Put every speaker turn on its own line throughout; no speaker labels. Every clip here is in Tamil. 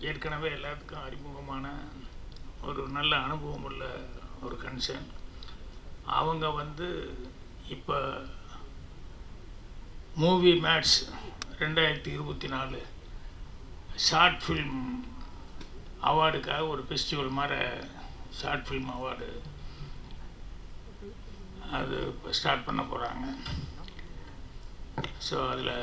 ஏற்கனவே எல்லாத்துக்கும் அறிமுகமான ஒரு நல்ல அனுபவம் உள்ள ஒரு கன்சர்ன் அவங்க வந்து இப்போ மூவி மேட்ச் ரெண்டாயிரத்தி இருபத்தி நாலு ஷார்ட் ஃபில்ம் அவார்டுக்காக ஒரு ஃபெஸ்டிவல் மாதிரி ஷார்ட் ஃபில்ம் அவார்டு அது இப்போ ஸ்டார்ட் பண்ண போகிறாங்க ஸோ அதில்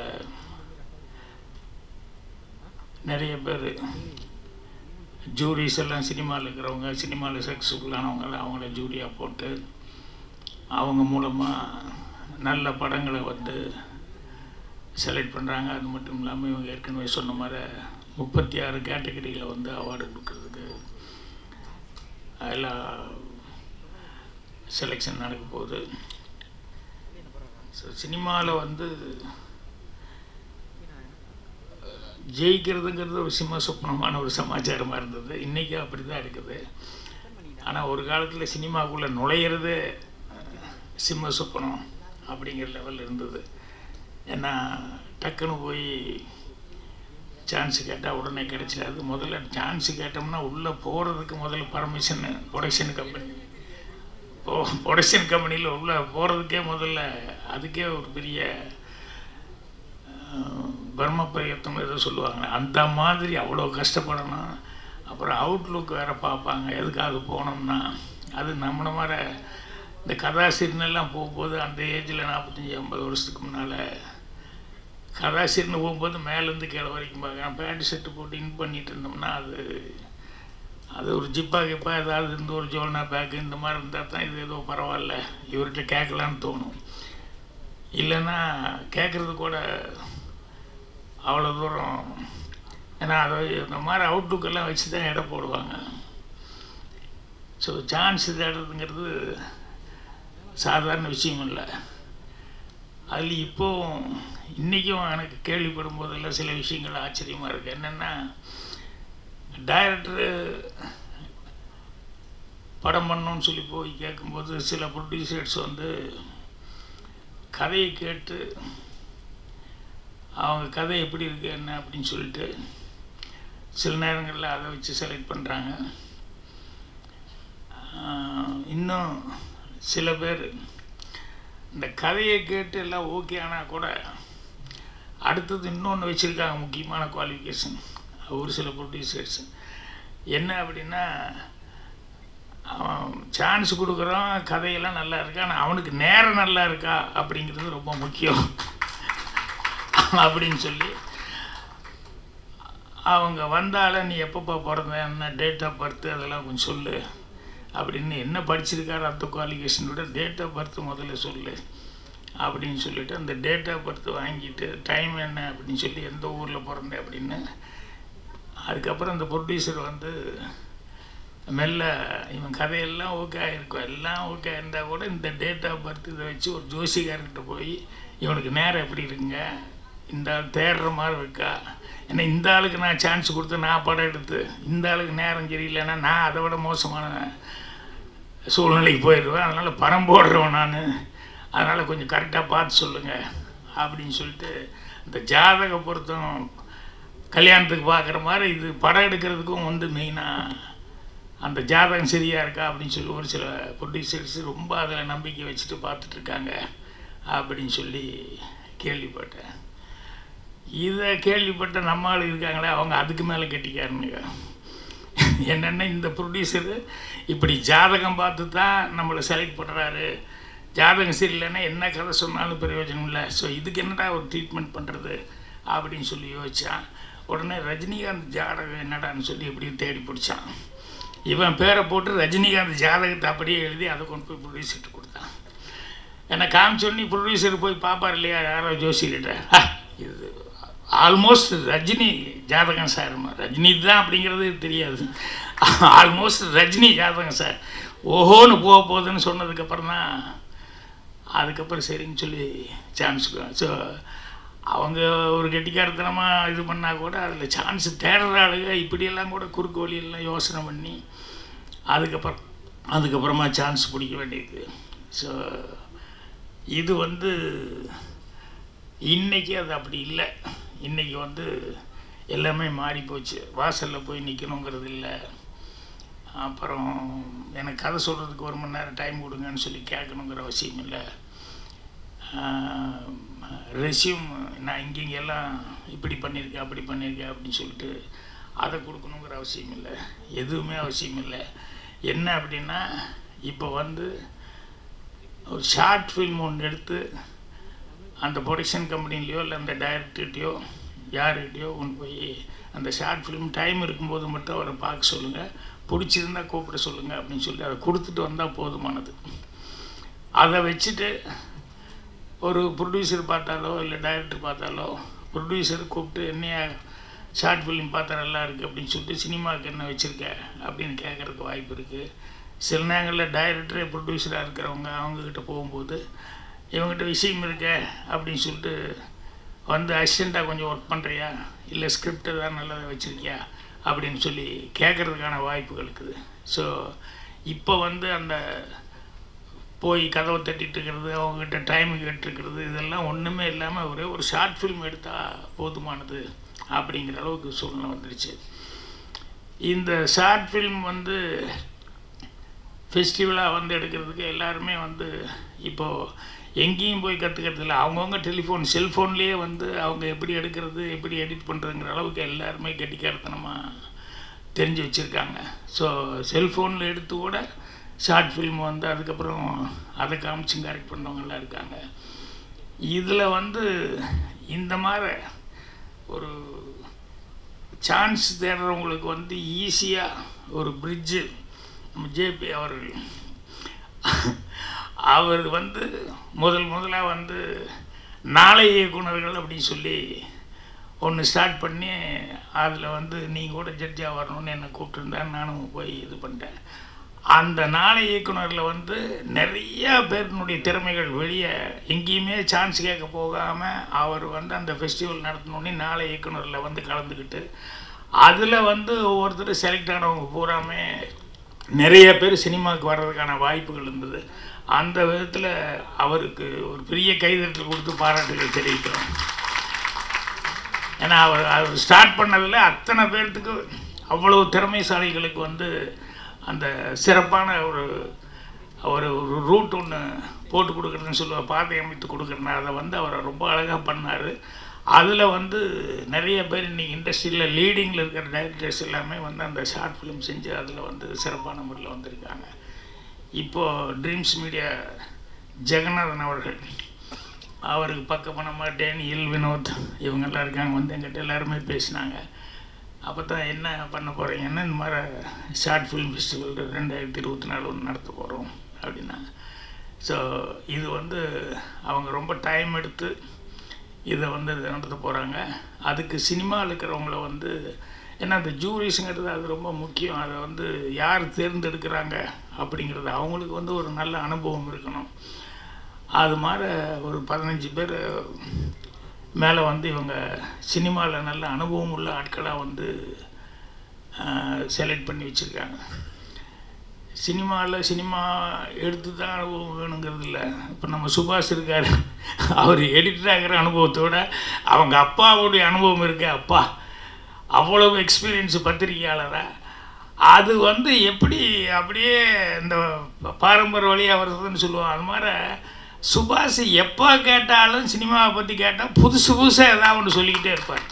நிறைய பேர் ஜூரிஸ் எல்லாம் சினிமாவில் இருக்கிறவங்க சினிமாவில் சக்ஸஸ்ஃபுல்லானவங்க அவங்கள ஜூரியாக போட்டு அவங்க மூலமாக நல்ல படங்களை வந்து செலக்ட் பண்ணுறாங்க அது மட்டும் இல்லாமல் இவங்க ஏற்கனவே சொன்ன மாதிரி முப்பத்தி ஆறு கேட்டகரியில் வந்து அவார்டு கொடுக்கறதுக்கு எல்லாம் செலெக்ஷன் நடக்க போகுது ஸோ சினிமாவில் வந்து ஜெயிக்கிறதுங்கிறது ஒரு சிம்ம சொப்னமான ஒரு சமாச்சாரமாக இருந்தது இன்றைக்கி அப்படி தான் இருக்குது ஆனால் ஒரு காலத்தில் சினிமாக்குள்ளே நுழையிறதே சிம்ம சொப்பனம் அப்படிங்கிற லெவல் இருந்தது ஏன்னா டக்குன்னு போய் சான்ஸ் கேட்டால் உடனே கிடைச்சிடாது முதல்ல சான்ஸ் கேட்டோம்னா உள்ளே போகிறதுக்கு முதல்ல பர்மிஷன் ப்ரொடக்ஷன் கம்பெனி ஓ ப்ரொடக்ஷன் கம்பெனியில் உள்ளே போகிறதுக்கே முதல்ல அதுக்கே ஒரு பெரிய பர்ம பிரயத்தம் ஏதோ சொல்லுவாங்க அந்த மாதிரி அவ்வளோ கஷ்டப்படணும் அப்புறம் அவுட்லுக் வேறு பார்ப்பாங்க எதுக்காவது போனோம்னா அது நம்மள மாதிரி இந்த கதாசிரியனெல்லாம் போகும்போது அந்த ஏஜில் நாற்பத்தஞ்சி ஐம்பது வருஷத்துக்கு முன்னால் கதாசிரியன்னு போகும்போது மேலேருந்து கீழே வரைக்கும் பார்க்குறேன் பேண்ட் ஷர்ட்டு போட்டு இன் பண்ணிட்டு இருந்தோம்னா அது அது ஒரு ஜிப்பா கிப்பா ஏதாவது இந்த ஒரு ஜோல்னா பேக்கு இந்த மாதிரி இருந்தால் தான் இது ஏதோ பரவாயில்ல இவர்கிட்ட கேட்கலான்னு தோணும் இல்லைன்னா கேட்குறது கூட அவ்வளோ தூரம் ஏன்னா அதை இந்த மாதிரி அவுட்லுக்கெல்லாம் வச்சு தான் எடை போடுவாங்க ஸோ சான்ஸ் தேடுறதுங்கிறது சாதாரண விஷயம் இல்லை அதில் இப்போவும் இன்றைக்கும் எனக்கு கேள்விப்படும் போதெல்லாம் சில விஷயங்கள் ஆச்சரியமாக இருக்குது என்னென்னா டைரக்டரு படம் பண்ணணும்னு சொல்லி போய் கேட்கும்போது சில ப்ரொடியூசர்ஸ் வந்து கதையை கேட்டு அவங்க கதை எப்படி இருக்கு என்ன அப்படின்னு சொல்லிட்டு சில நேரங்களில் அதை வச்சு செலக்ட் பண்ணுறாங்க இன்னும் சில பேர் இந்த கதையை கேட்டு எல்லாம் ஓகே ஆனால் கூட அடுத்தது இன்னொன்று வச்சுருக்காங்க முக்கியமான குவாலிஃபிகேஷன் ஒரு சில ப்ரொடியூசர்ஸ் என்ன அப்படின்னா அவன் சான்ஸ் கொடுக்குறான் கதையெல்லாம் நல்லா இருக்கா ஆனால் அவனுக்கு நேரம் நல்லா இருக்கா அப்படிங்கிறது ரொம்ப முக்கியம் அப்படின்னு சொல்லி அவங்க வந்தால நீ எப்பப்போ பிறந்த என்ன டேட் ஆஃப் பர்த் அதெல்லாம் கொஞ்சம் சொல்லு அப்படின்னு என்ன படிச்சிருக்காரு அந்த குவாலிஃபிகேஷனோட டேட் ஆஃப் பர்த் முதல்ல சொல்லு அப்படின்னு சொல்லிட்டு அந்த டேட் ஆஃப் பர்த் வாங்கிட்டு டைம் என்ன அப்படின்னு சொல்லி எந்த ஊரில் பிறந்தேன் அப்படின்னு அதுக்கப்புறம் அந்த ப்ரொடியூசர் வந்து மெல்ல இவன் கதையெல்லாம் ஓகே ஆகிருக்கும் எல்லாம் ஓகே இருந்தால் கூட இந்த டேட் ஆஃப் பர்த் இதை வச்சு ஒரு ஜோசிகார்கிட்ட போய் இவனுக்கு நேரம் எப்படி இருக்குங்க இந்த ஆள் தேடுற மாதிரி இருக்கா ஏன்னா இந்த ஆளுக்கு நான் சான்ஸ் கொடுத்து நான் படம் எடுத்து இந்த ஆளுக்கு நேரம் சரியில்லைன்னா நான் அதை விட மோசமான சூழ்நிலைக்கு போயிடுவேன் அதனால் படம் போடுறவன் நான் அதனால் கொஞ்சம் கரெக்டாக பார்த்து சொல்லுங்கள் அப்படின்னு சொல்லிட்டு இந்த ஜாதக பொருத்தம் கல்யாணத்துக்கு பார்க்குற மாதிரி இது படம் எடுக்கிறதுக்கும் வந்து மெயினாக அந்த ஜாதகம் சரியாக இருக்கா அப்படின்னு சொல்லி ஒரு சில ப்ரொடியூசர்ஸ் ரொம்ப அதில் நம்பிக்கை வச்சுட்டு பார்த்துட்ருக்காங்க அப்படின்னு சொல்லி கேள்விப்பட்டேன் இதை கேள்விப்பட்ட நம்ம ஆள் இருக்காங்களே அவங்க அதுக்கு மேலே கெட்டிக்காரனுங்க என்னென்னா இந்த ப்ரொடியூசரு இப்படி ஜாதகம் பார்த்து தான் நம்மளை செலக்ட் பண்ணுறாரு ஜாதகம் சரியில்லைன்னா என்ன கதை சொன்னாலும் பிரயோஜனம் இல்லை ஸோ இதுக்கு என்னடா ஒரு ட்ரீட்மெண்ட் பண்ணுறது அப்படின்னு சொல்லி யோசித்தான் உடனே ரஜினிகாந்த் ஜாதகம் என்னடான்னு சொல்லி எப்படியும் தேடி பிடிச்சான் இவன் பேரை போட்டு ரஜினிகாந்த் ஜாதகத்தை அப்படியே எழுதி அதை கொண்டு போய் ப்ரொடியூசர்கிட்ட கொடுத்தான் என்னை காமிச்சோன்னே ப்ரொடியூசர் போய் பார்ப்பார் இல்லையா யாரோ ஜோசிக்கிட்ட இது ஆல்மோஸ்ட் ரஜினி ஜாதகம் சார் ரஜினி தான் அப்படிங்கிறது தெரியாது ஆல்மோஸ்ட் ரஜினி ஜாதகம் சார் ஓஹோன்னு போக போகுதுன்னு சொன்னதுக்கப்புறம் தான் அதுக்கப்புறம் சரின்னு சொல்லி சான்ஸ் ஸோ அவங்க ஒரு கெட்டிக்காரத்தனமாக இது பண்ணால் கூட அதில் சான்ஸ் தேடுற ஆளுங்க இப்படியெல்லாம் கூட குறுக்கு வழியெல்லாம் யோசனை பண்ணி அதுக்கப்புறம் அதுக்கப்புறமா சான்ஸ் பிடிக்க வேண்டியது ஸோ இது வந்து இன்றைக்கி அது அப்படி இல்லை இன்றைக்கி வந்து எல்லாமே மாறி போச்சு வாசலில் போய் நிற்கணுங்கிறது இல்லை அப்புறம் எனக்கு கதை சொல்கிறதுக்கு ஒரு மணி நேரம் டைம் கொடுங்கன்னு சொல்லி கேட்கணுங்கிற அவசியம் இல்லை ரெசியூம் நான் இங்கெங்கெல்லாம் இப்படி பண்ணியிருக்கேன் அப்படி பண்ணியிருக்கேன் அப்படின்னு சொல்லிட்டு அதை கொடுக்கணுங்கிற அவசியம் இல்லை எதுவுமே அவசியம் இல்லை என்ன அப்படின்னா இப்போ வந்து ஒரு ஷார்ட் ஃபில்ம் ஒன்று எடுத்து அந்த ப்ரொடக்ஷன் கம்பெனிலேயோ இல்லை அந்த டைரக்டர்கிட்டையோ யார்கிட்டயோ கொண்டு போய் அந்த ஷார்ட் ஃபிலிம் டைம் இருக்கும்போது மட்டும் அவரை பார்க்க சொல்லுங்கள் பிடிச்சிருந்தா கூப்பிட சொல்லுங்கள் அப்படின்னு சொல்லி அதை கொடுத்துட்டு வந்தால் போதுமானது அதை வச்சுட்டு ஒரு ப்ரொடியூசர் பார்த்தாலோ இல்லை டைரக்டர் பார்த்தாலோ ப்ரொடியூசர் கூப்பிட்டு என்னைய ஷார்ட் ஃபிலிம் பார்த்தா நல்லா இருக்குது அப்படின்னு சொல்லிட்டு சினிமாவுக்கு என்ன வச்சுருக்க அப்படின்னு கேட்குறதுக்கு வாய்ப்பு இருக்குது சில நேரங்களில் டைரக்டரே ப்ரொடியூசராக இருக்கிறவங்க அவங்கக்கிட்ட போகும்போது இவங்ககிட்ட விஷயம் இருக்க அப்படின்னு சொல்லிட்டு வந்து அசிஸ்டண்ட்டாக கொஞ்சம் ஒர்க் பண்ணுறியா இல்லை ஸ்கிரிப்ட் தான் நல்லதாக வச்சுருக்கியா அப்படின்னு சொல்லி கேட்குறதுக்கான வாய்ப்புகள் இருக்குது ஸோ இப்போ வந்து அந்த போய் கதவை தட்டிட்டு இருக்கிறது அவங்ககிட்ட டைம் கேட்டுருக்கிறது இதெல்லாம் ஒன்றுமே இல்லாமல் ஒரே ஒரு ஷார்ட் ஃபிலிம் எடுத்தால் போதுமானது அப்படிங்கிற அளவுக்கு சூழ்நிலை வந்துடுச்சு இந்த ஷார்ட் ஃபிலிம் வந்து ஃபெஸ்டிவலாக வந்து எடுக்கிறதுக்கு எல்லாருமே வந்து இப்போது எங்கேயும் போய் கற்றுக்கிறது இல்லை அவங்கவுங்க டெலிஃபோன் செல்ஃபோன்லேயே வந்து அவங்க எப்படி எடுக்கிறது எப்படி எடிட் பண்ணுறதுங்கிற அளவுக்கு எல்லாருமே கெட்டிக்காரத்தனமாக தெரிஞ்சு வச்சுருக்காங்க ஸோ செல்ஃபோனில் எடுத்து கூட ஷார்ட் ஃபிலிம் வந்து அதுக்கப்புறம் அதை காமிச்சு கரெக்ட் பண்ணுறவங்களாம் இருக்காங்க இதில் வந்து இந்த மாதிரி ஒரு சான்ஸ் தேடுறவங்களுக்கு வந்து ஈஸியாக ஒரு பிரிட்ஜு நம்ம ஜேபி அவர்கள் அவர் வந்து முதல் முதலாக வந்து நாளை இயக்குனர்கள் அப்படின்னு சொல்லி ஒன்று ஸ்டார்ட் பண்ணி அதில் வந்து நீங்கள் கூட ஜட்ஜாக வரணும்னு என்னை கூப்பிட்டுருந்தேன் நானும் போய் இது பண்ணிட்டேன் அந்த நாளை இயக்குனரில் வந்து நிறைய பேருனுடைய திறமைகள் வெளியே எங்கேயுமே சான்ஸ் கேட்க போகாமல் அவர் வந்து அந்த ஃபெஸ்டிவல் நடத்தணுன்னே நாளை இயக்குனரில் வந்து கலந்துக்கிட்டு அதில் வந்து ஒவ்வொருத்தரும் செலக்ட் ஆனவங்க பூராமே நிறைய பேர் சினிமாவுக்கு வர்றதுக்கான வாய்ப்புகள் இருந்தது அந்த விதத்தில் அவருக்கு ஒரு பெரிய கைதட்டல் கொடுத்து பாராட்டுகள் தெரிவிக்கிறோம் ஏன்னா அவர் அவர் ஸ்டார்ட் பண்ணதில் அத்தனை பேர்த்துக்கு அவ்வளோ திறமைசாலிகளுக்கு வந்து அந்த சிறப்பான ஒரு ஒரு ஒரு ரூட் ஒன்று போட்டு கொடுக்குறதுன்னு சொல்லுவார் பாதை அமைத்து கொடுக்குறேன்னு அதை வந்து அவர் ரொம்ப அழகாக பண்ணார் அதில் வந்து நிறைய பேர் இன்றைக்கி இண்டஸ்ட்ரியில் லீடிங்கில் இருக்கிற டைரக்டர்ஸ் எல்லாமே வந்து அந்த ஷார்ட் ஃபிலிம் செஞ்சு அதில் வந்து சிறப்பான முறையில் வந்திருக்காங்க இப்போது ட்ரீம்ஸ் மீடியா ஜெகநாதன் அவர்கள் அவருக்கு பக்கபணமாக டேனியல் வினோத் இவங்கெல்லாம் இருக்காங்க வந்து எங்கிட்ட எல்லாருமே பேசினாங்க அப்போ தான் என்ன பண்ண போகிறீங்கன்னா இந்த மாதிரி ஷார்ட் ஃபிலிம் ஃபெஸ்டிவல் ரெண்டாயிரத்தி இருபத்தி நாலு ஒன்று நடத்த போகிறோம் அப்படின்னா ஸோ இது வந்து அவங்க ரொம்ப டைம் எடுத்து இதை வந்து நடத்த போகிறாங்க அதுக்கு சினிமாவில் இருக்கிறவங்கள வந்து ஏன்னா அந்த ஜூரிஸுங்கிறது அது ரொம்ப முக்கியம் அதை வந்து யார் தேர்ந்தெடுக்கிறாங்க அப்படிங்கிறது அவங்களுக்கு வந்து ஒரு நல்ல அனுபவம் இருக்கணும் அது மாதிரி ஒரு பதினஞ்சு பேர் மேலே வந்து இவங்க சினிமாவில் நல்ல அனுபவம் உள்ள ஆட்களாக வந்து செலக்ட் பண்ணி வச்சுருக்காங்க சினிமாவில் சினிமா எடுத்து தான் அனுபவம் வேணுங்கிறது இல்லை இப்போ நம்ம சுபாஷ் இருக்கார் அவர் எடிட்டராகிற அனுபவத்தோட அவங்க அப்பாவுடைய அனுபவம் இருக்கு அப்பா அவ்வளவு எக்ஸ்பீரியன்ஸ் பத்திரிகையாளராக அது வந்து எப்படி அப்படியே இந்த பாரம்பரிய வழியாக வருதுன்னு சொல்லுவோம் அது மாதிரி சுபாஷ் எப்போ கேட்டாலும் சினிமாவை பற்றி கேட்டால் புதுசு புதுசாக ஏதாவது ஒன்று சொல்லிக்கிட்டே இருப்பார்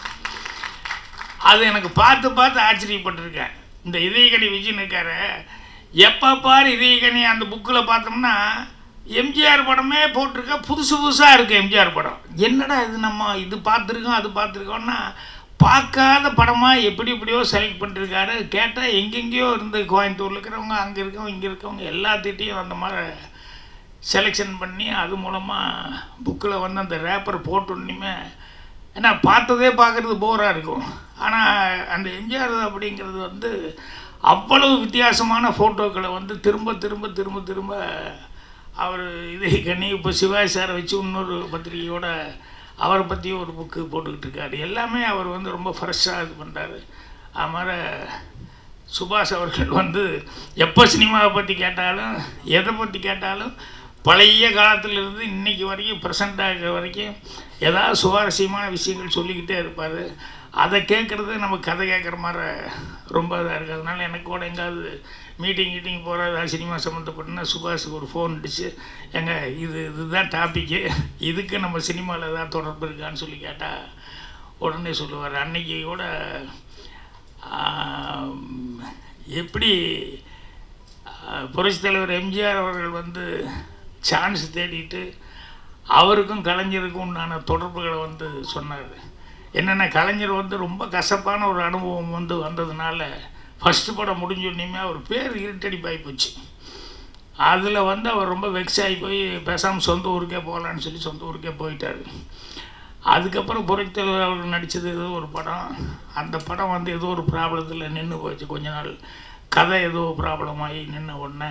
அது எனக்கு பார்த்து பார்த்து ஆச்சரியப்பட்டிருக்கேன் இந்த இதயகனி விஜயன் இருக்காரு எப்போ பாரு இதயகனி அந்த புக்கில் பார்த்தோம்னா எம்ஜிஆர் படமே போட்டிருக்க புதுசு புதுசாக இருக்குது எம்ஜிஆர் படம் என்னடா இது நம்ம இது பார்த்துருக்கோம் அது பார்த்துருக்கோம்னா பார்க்காத படமாக எப்படி எப்படியோ செலக்ட் பண்ணிருக்காரு கேட்டால் எங்கெங்கேயோ இருந்து கோயம்புத்தூரில் இருக்கிறவங்க அங்கே இருக்கவங்க இங்கே இருக்கவங்க எல்லாத்திட்டையும் அந்த மாதிரி செலெக்ஷன் பண்ணி அது மூலமாக புக்கில் வந்து அந்த ரேப்பர் போட்டோன்னுமே ஏன்னா பார்த்ததே பார்க்குறது போராக இருக்கும் ஆனால் அந்த எம்ஜிஆர் அப்படிங்கிறது வந்து அவ்வளவு வித்தியாசமான ஃபோட்டோக்களை வந்து திரும்ப திரும்ப திரும்ப திரும்ப அவர் இதை கண்ணி இப்போ சிவாஜி சாரை வச்சு இன்னொரு பத்திரிகையோட அவரை பற்றி ஒரு புக்கு போட்டுக்கிட்டு இருக்காரு எல்லாமே அவர் வந்து ரொம்ப ஃப்ரெஷ்ஷாக இது பண்ணுறாரு அது மாதிரி சுபாஷ் அவர்கள் வந்து எப்போ சினிமாவை பற்றி கேட்டாலும் எதை பற்றி கேட்டாலும் பழைய காலத்திலிருந்து இன்றைக்கி வரைக்கும் ப்ரெசண்ட் ஆகிற வரைக்கும் ஏதாவது சுவாரஸ்யமான விஷயங்கள் சொல்லிக்கிட்டே இருப்பார் அதை கேட்குறது நம்ம கதை கேட்குற மாதிரி ரொம்ப இதாக இருக்குது அதனால எனக்கு கூட எங்காவது மீட்டிங் கீட்டிங் போகிறதா சினிமா சம்மந்தப்பட்டுனா சுபாஷுக்கு ஒரு ஃபோன் அடிச்சு எங்க இது இதுதான் டாப்பிக்கு இதுக்கு நம்ம சினிமாவில் ஏதாவது தொடர்பு இருக்கான்னு சொல்லி கேட்டால் உடனே சொல்லுவார் அன்னைக்கு கூட ஆம், எப்படி புரட்சித் தலைவர் எம்ஜிஆர் அவர்கள் வந்து சான்ஸ் தேடிட்டு அவருக்கும் கலைஞருக்கும் உண்டான தொடர்புகளை வந்து சொன்னார் என்னென்ன கலைஞர் வந்து ரொம்ப கசப்பான ஒரு அனுபவம் வந்து வந்ததுனால ஃபஸ்ட்டு படம் முடிஞ்சோடனேயுமே அவர் பேர் இருட்டடிப்பாகி போச்சு அதில் வந்து அவர் ரொம்ப வெக்ஸ் ஆகி போய் பேசாமல் சொந்த ஊருக்கே போகலான்னு சொல்லி சொந்த ஊருக்கே போயிட்டார் அதுக்கப்புறம் புரட்சித் தலைவர் அவர் நடித்தது ஏதோ ஒரு படம் அந்த படம் வந்து ஏதோ ஒரு ப்ராப்ளத்தில் நின்று போச்சு கொஞ்ச நாள் கதை ஏதோ ப்ராப்ளம் ஆகி நின்ன உடனே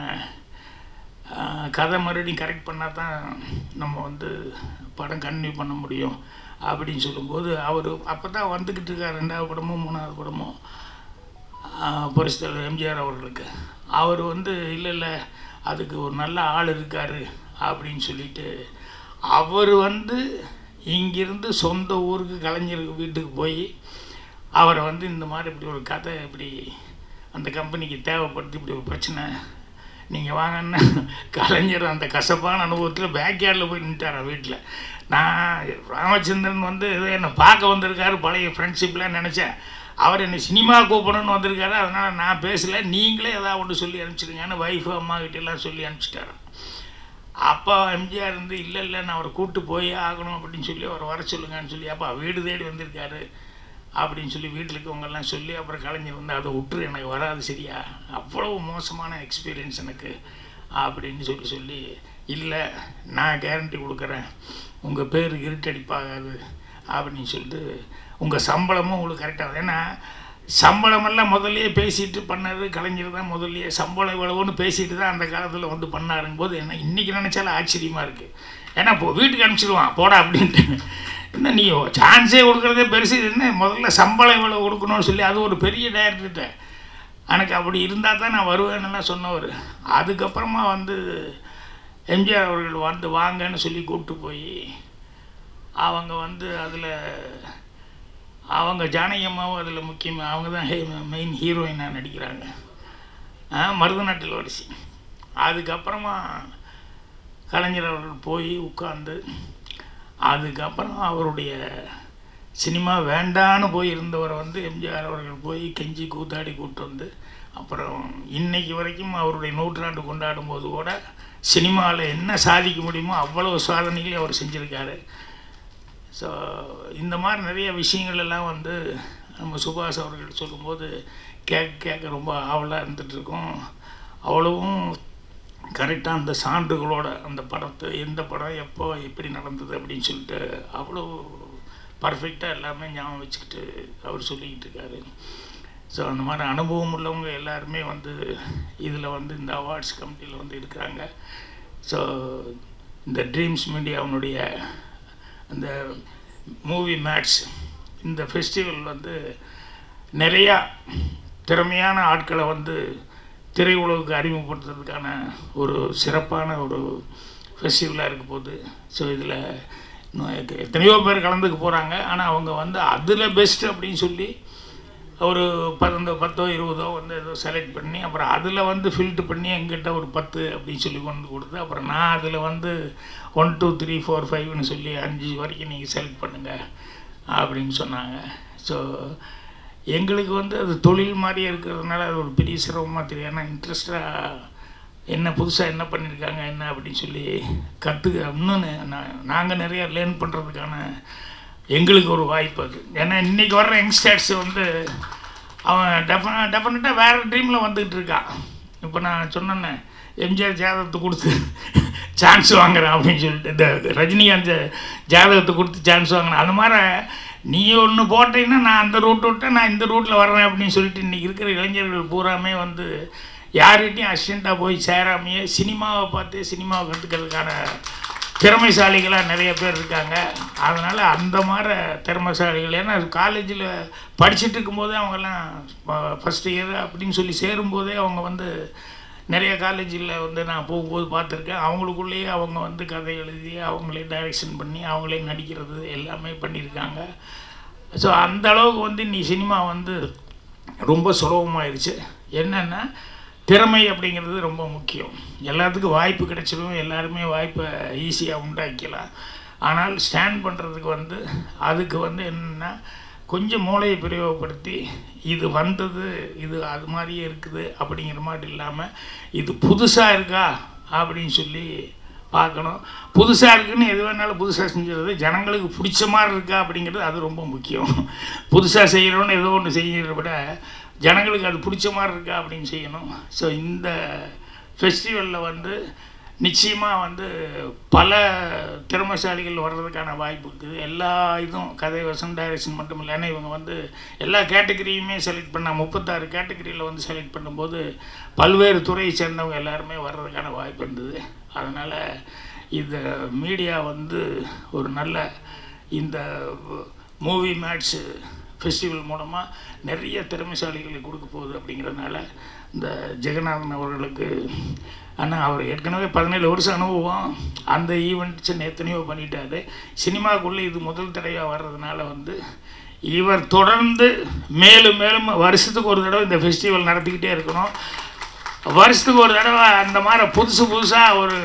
ஆஹ், கதை மறுபடியும் கரெக்ட் பண்ணால் தான் நம்ம வந்து படம் கன்டினியூ பண்ண முடியும் அப்படின்னு சொல்லும்போது அவர் அப்போ தான் வந்துக்கிட்டு இருக்கார் ரெண்டாவது படமும் மூணாவது படமும் புரட்சித் தலைவர் எம்ஜிஆர் அவர்களுக்கு அவர் வந்து இல்லை இல்லை அதுக்கு ஒரு நல்ல ஆள் இருக்கார் அப்படின்னு சொல்லிட்டு அவர் வந்து இங்கிருந்து சொந்த ஊருக்கு கலைஞர் வீட்டுக்கு போய் அவரை வந்து இந்த மாதிரி இப்படி ஒரு கதை இப்படி அந்த கம்பெனிக்கு தேவைப்படுது இப்படி ஒரு பிரச்சனை நீங்கள் வாங்கன்னா கலைஞர் அந்த கசப்பான அனுபவத்தில் பேக்யார்டில் போய் நின்ட்டாரான் வீட்டில் நான் ராமச்சந்திரன் வந்து ஏதோ என்னை பார்க்க வந்திருக்காரு பழைய ஃப்ரெண்ட்ஷிப்லாம் நினச்சேன் அவர் என்னை சினிமா கூப்பிடணும்னு வந்திருக்காரு அதனால் நான் பேசலை நீங்களே ஏதாவது ஒன்று சொல்லி அனுப்பிச்சிடுங்கன்னு ஒய்ஃபு அம்மா கிட்ட எல்லாம் சொல்லி அனுப்பிச்சிட்டாரு அப்போ எம்ஜிஆர் இருந்து இல்லை இல்லை நான் அவரை கூப்பிட்டு போய் ஆகணும் அப்படின்னு சொல்லி அவரை வர சொல்லுங்கன்னு சொல்லி அப்பா வீடு தேடி வந்திருக்காரு அப்படின்னு சொல்லி வீட்டில் இருக்கவங்கெல்லாம் சொல்லி அப்புறம் கலைஞர் வந்து அதை விட்டுரு எனக்கு வராது சரியா அவ்வளவு மோசமான எக்ஸ்பீரியன்ஸ் எனக்கு அப்படின்னு சொல்லி சொல்லி இல்லை நான் கேரண்டி கொடுக்குறேன் உங்கள் பேர் இருட்டடிப்பாகாது அப்படின்னு சொல்லிட்டு உங்கள் சம்பளமும் உங்களுக்கு கரெக்டாக ஏன்னா சம்பளமெல்லாம் முதல்லயே பேசிட்டு பண்ணது கலைஞர் தான் முதல்லயே சம்பளம் இவ்வளவுன்னு பேசிட்டு தான் அந்த காலத்தில் வந்து பண்ணாருங்க போது என்ன இன்றைக்கி நினச்சாலும் ஆச்சரியமாக இருக்குது ஏன்னா இப்போ வீட்டுக்கு அனுப்பிச்சிடுவான் போடா அப்படின்ட்டு என்ன நீ சான்ஸே கொடுக்குறதே பெருசு இது என்ன முதல்ல சம்பளம் இவ்வளோ கொடுக்கணும்னு சொல்லி அது ஒரு பெரிய டேரக்டர்கிட்ட எனக்கு அப்படி இருந்தால் தான் நான் வருவேன்னுலாம் சொன்னவர் அதுக்கப்புறமா வந்து எம்ஜிஆர் அவர்கள் வந்து வாங்கன்னு சொல்லி கூப்பிட்டு போய் அவங்க வந்து அதில் அவங்க ஜானகி அம்மாவும் அதில் முக்கியமாக அவங்க தான் ஹே மெயின் ஹீரோயினாக நடிக்கிறாங்க ஆ, மருதநாட்டில் வரிசை அதுக்கப்புறமா கலைஞர் அவர்கள் போய் உட்கார்ந்து அதுக்கப்புறம் அவருடைய சினிமா வேண்டான்னு போய் இருந்தவரை வந்து எம்ஜிஆர் அவர்கள் போய் கெஞ்சி கூத்தாடி கூப்பிட்டு வந்து அப்புறம் இன்னைக்கு வரைக்கும் அவருடைய நூற்றாண்டு கொண்டாடும் போது கூட சினிமாவில் என்ன சாதிக்க முடியுமோ அவ்வளவு சாதனைகளையும் அவர் செஞ்சுருக்காரு ஸோ இந்த மாதிரி நிறைய விஷயங்கள் எல்லாம் வந்து நம்ம சுபாஷ் அவர்கள் சொல்லும்போது கேட்க கேட்க ரொம்ப ஆவலாக இருந்துகிட்ருக்கோம் அவ்வளவும் கரெக்டாக அந்த சான்றுகளோட அந்த படத்தை எந்த படம் எப்போ எப்படி நடந்தது அப்படின்னு சொல்லிட்டு அவ்வளோ பர்ஃபெக்டாக எல்லாமே ஞாபகம் வச்சுக்கிட்டு அவர் சொல்லிக்கிட்டு இருக்காரு ஸோ அந்த மாதிரி அனுபவம் உள்ளவங்க எல்லாருமே வந்து இதில் வந்து இந்த அவார்ட்ஸ் கமிட்டியில் வந்து இருக்கிறாங்க ஸோ இந்த ட்ரீம்ஸ் மீடியாவுடைய அந்த மூவி மேட்ச் இந்த ஃபெஸ்டிவல் வந்து நிறையா திறமையான ஆட்களை வந்து திரையுலகுக்கு அறிமுகப்படுத்துறதுக்கான ஒரு சிறப்பான ஒரு ஃபெஸ்டிவலாக இருக்க போகுது ஸோ இதில் எத்தனையோ பேர் கலந்துக்க போகிறாங்க ஆனால் அவங்க வந்து அதில் பெஸ்ட் அப்படின்னு சொல்லி ஒரு பன்னெண்டு பத்தோ இருபதோ வந்து ஏதோ செலக்ட் பண்ணி அப்புறம் அதில் வந்து ஃபில்ட்ரு பண்ணி எங்கிட்ட ஒரு பத்து அப்படின்னு சொல்லி கொண்டு கொடுத்து அப்புறம் நான் அதில் வந்து ஒன் டூ த்ரீ ஃபோர் ஃபைவ்னு சொல்லி அஞ்சு வரைக்கும் நீங்கள் செலக்ட் பண்ணுங்கள் அப்படின்னு சொன்னாங்க ஸோ எங்களுக்கு வந்து அது தொழில் மாதிரியே இருக்கிறதுனால அது ஒரு பெரிய சிரமமாக தெரியும் ஏன்னா இன்ட்ரெஸ்டாக என்ன புதுசாக என்ன பண்ணியிருக்காங்க என்ன அப்படின்னு சொல்லி கற்றுக்க இன்னும் நாங்கள் நிறைய லேர்ன் பண்ணுறதுக்கான எங்களுக்கு ஒரு வாய்ப்பு அது ஏன்னா இன்றைக்கி வர்ற யங்ஸ்டர்ஸ் வந்து அவன் டெஃபன டெஃபினட்டாக வேறு ட்ரீமில் வந்துக்கிட்டு இருக்கான் இப்போ நான் சொன்னேன்னே எம்ஜிஆர் ஜாதகத்தை கொடுத்து சான்ஸ் வாங்குறேன் அப்படின்னு சொல்லிட்டு இந்த ரஜினிகாந்த் ஜாதகத்தை கொடுத்து சான்ஸ் வாங்கினேன் அது மாதிரி நீ ஒன்று போட்டீங்கன்னா நான் அந்த ரூட் விட்டேன் நான் இந்த ரூட்டில் வர்றேன் அப்படின்னு சொல்லிட்டு இன்றைக்கி இருக்கிற இளைஞர்கள் பூராமே வந்து யார்கிட்டையும் அசிஸ்டண்ட்டாக போய் சேராமையே சினிமாவை பார்த்து சினிமாவை கற்றுக்கிறதுக்கான திறமைசாலிகளாக நிறைய பேர் இருக்காங்க அதனால் அந்த மாதிரி திறமைசாலிகள் ஏன்னா காலேஜில் படிச்சுட்டு இருக்கும்போதே அவங்கெல்லாம் ஃபஸ்ட் இயர் அப்படின்னு சொல்லி சேரும்போதே அவங்க வந்து நிறைய காலேஜில் வந்து நான் போகும்போது பார்த்துருக்கேன் அவங்களுக்குள்ளேயே அவங்க வந்து கதை எழுதி அவங்களே டைரக்ஷன் பண்ணி அவங்களே நடிக்கிறது எல்லாமே பண்ணியிருக்காங்க ஸோ அந்த அளவுக்கு வந்து நீ சினிமா வந்து ரொம்ப சுலபமாயிருச்சு என்னென்னா திறமை அப்படிங்கிறது ரொம்ப முக்கியம் எல்லாத்துக்கும் வாய்ப்பு கிடைச்சிடும் எல்லாருமே வாய்ப்பை ஈஸியாக உண்டாக்கிக்கலாம் ஆனால் ஸ்டாண்ட் பண்ணுறதுக்கு வந்து அதுக்கு வந்து என்னென்னா கொஞ்சம் மூளையை பிரயோகப்படுத்தி இது வந்தது இது அது மாதிரியே இருக்குது அப்படிங்கிற மாதிரி இல்லாமல் இது புதுசாக இருக்கா அப்படின்னு சொல்லி பார்க்கணும் புதுசாக இருக்குன்னு எது வேணாலும் புதுசாக செஞ்சுறது ஜனங்களுக்கு பிடிச்ச மாதிரி இருக்கா அப்படிங்கிறது அது ரொம்ப முக்கியம் புதுசாக செய்கிறோன்னு ஏதோ ஒன்று செய்கிறத விட ஜனங்களுக்கு அது பிடிச்ச மாதிரி இருக்கா அப்படின்னு செய்யணும் ஸோ இந்த ஃபெஸ்டிவலில் வந்து நிச்சயமாக வந்து பல திறமைசாலிகள் வர்றதுக்கான வாய்ப்பு இருக்குது எல்லா இதுவும் கதை வசம் டைரக்ஷன் மட்டும் இல்லை ஏன்னா இவங்க வந்து எல்லா கேட்டகரியுமே செலக்ட் பண்ண முப்பத்தாறு கேட்டகரியில் வந்து செலக்ட் பண்ணும்போது பல்வேறு துறையை சேர்ந்தவங்க எல்லாருமே வர்றதுக்கான வாய்ப்பு இருந்தது அதனால் இந்த மீடியா வந்து ஒரு நல்ல இந்த மூவி மேட்ச்சு ஃபெஸ்டிவல் மூலமாக நிறைய திறமைசாலிகளை கொடுக்க போகுது அப்படிங்கிறதுனால இந்த ஜெகநாதன் அவர்களுக்கு ஆனால் அவர் ஏற்கனவே பதினேழு வருஷம் அனுபவம் அந்த ஈவெண்ட்ஸை எத்தனையோ பண்ணிட்டாரு சினிமாக்குள்ளே இது முதல் தடவையாக வர்றதுனால வந்து இவர் தொடர்ந்து மேலும் மேலும் வருஷத்துக்கு ஒரு தடவை இந்த ஃபெஸ்டிவல் நடத்திக்கிட்டே இருக்கணும் வருஷத்துக்கு ஒரு தடவை அந்த மாதிரி புதுசு புதுசாக ஒரு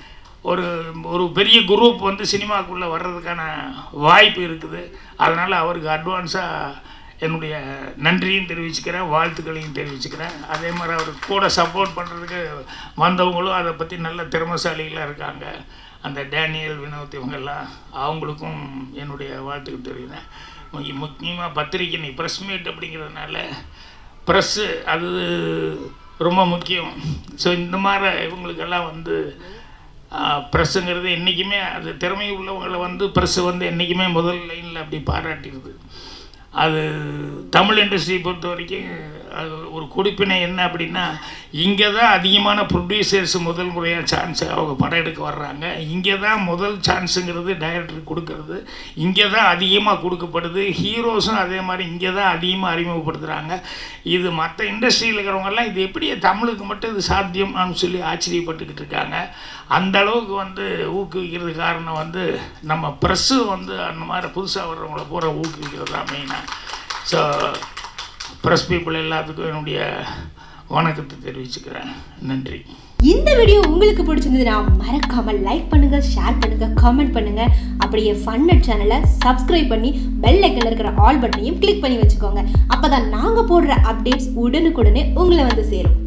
ஒரு ஒரு பெரிய குரூப் வந்து சினிமாக்குள்ளே வர்றதுக்கான வாய்ப்பு இருக்குது அதனால் அவருக்கு அட்வான்ஸாக என்னுடைய நன்றியும் தெரிவிச்சுக்கிறேன் வாழ்த்துக்களையும் தெரிவிச்சுக்கிறேன் அதே மாதிரி அவருக்கு கூட சப்போர்ட் பண்ணுறதுக்கு வந்தவங்களும் அதை பற்றி நல்ல திறமசாலிகளாக இருக்காங்க அந்த டேனியல் வினோத் இவங்கெல்லாம் அவங்களுக்கும் என்னுடைய வாழ்த்துக்கள் தெரிவிக்கிறேன் முக்கிய- முக்கியமாக பத்திரிக்கை நீ ப்ரெஸ் மீட் அப்படிங்கிறதுனால ப்ரெஸ்ஸு அது ரொம்ப முக்கியம் ஸோ இந்த மாதிரி இவங்களுக்கெல்லாம் வந்து ப்ரெஸ்ஸுங்கிறது என்றைக்குமே அது திறமை உள்ளவங்களை வந்து ப்ரெஸ்ஸு வந்து என்றைக்குமே முதல் லைனில் அப்படி பாராட்டிடுது அது தமிழ் இண்டஸ்ட்ரி பொறுத்த வரைக்கும் அது ஒரு கொடுப்பினை என்ன அப்படின்னா இங்கே தான் அதிகமான ப்ரொடியூசர்ஸ் முதல் முறையாக சான்ஸ் அவங்க படம் எடுக்க வர்றாங்க இங்கே தான் முதல் சான்ஸுங்கிறது டைரக்டருக்கு கொடுக்கறது இங்கே தான் அதிகமாக கொடுக்கப்படுது ஹீரோஸும் அதே மாதிரி இங்கே தான் அதிகமாக அறிமுகப்படுத்துகிறாங்க இது மற்ற இண்டஸ்ட்ரியில் இருக்கிறவங்கெல்லாம் இது எப்படி தமிழுக்கு மட்டும் இது சாத்தியம்னு சொல்லி ஆச்சரியப்பட்டுக்கிட்டு இருக்காங்க அந்த அளவுக்கு வந்து ஊக்குவிக்கிறது காரணம் வந்து நம்ம ப்ரெஸ்ஸு வந்து அந்த மாதிரி புதுசாக வர்றவங்கள பூரா ஊக்குவிக்கிறது தான் மெயினாக ஸோ ப்ரெஸ் பீப்புள் எல்லாத்துக்கும் என்னுடைய வணக்கத்தை தெரிவிச்சுக்கிறேன் நன்றி
இந்த வீடியோ உங்களுக்கு பிடிச்சிருந்ததுன்னா மறக்காம லைக் பண்ணுங்க ஷேர் பண்ணுங்க காமெண்ட் பண்ணுங்க அப்படியே ஃபன்னட் சேனலை சப்ஸ்கிரைப் பண்ணி பெல் ஐக்கன்ல இருக்கிற ஆல் பட்டனையும் கிளிக் பண்ணி வச்சுக்கோங்க அப்பதான் நாங்க போடுற அப்டேட்ஸ் உடனுக்குடனே உங்களை வந்து சேரும்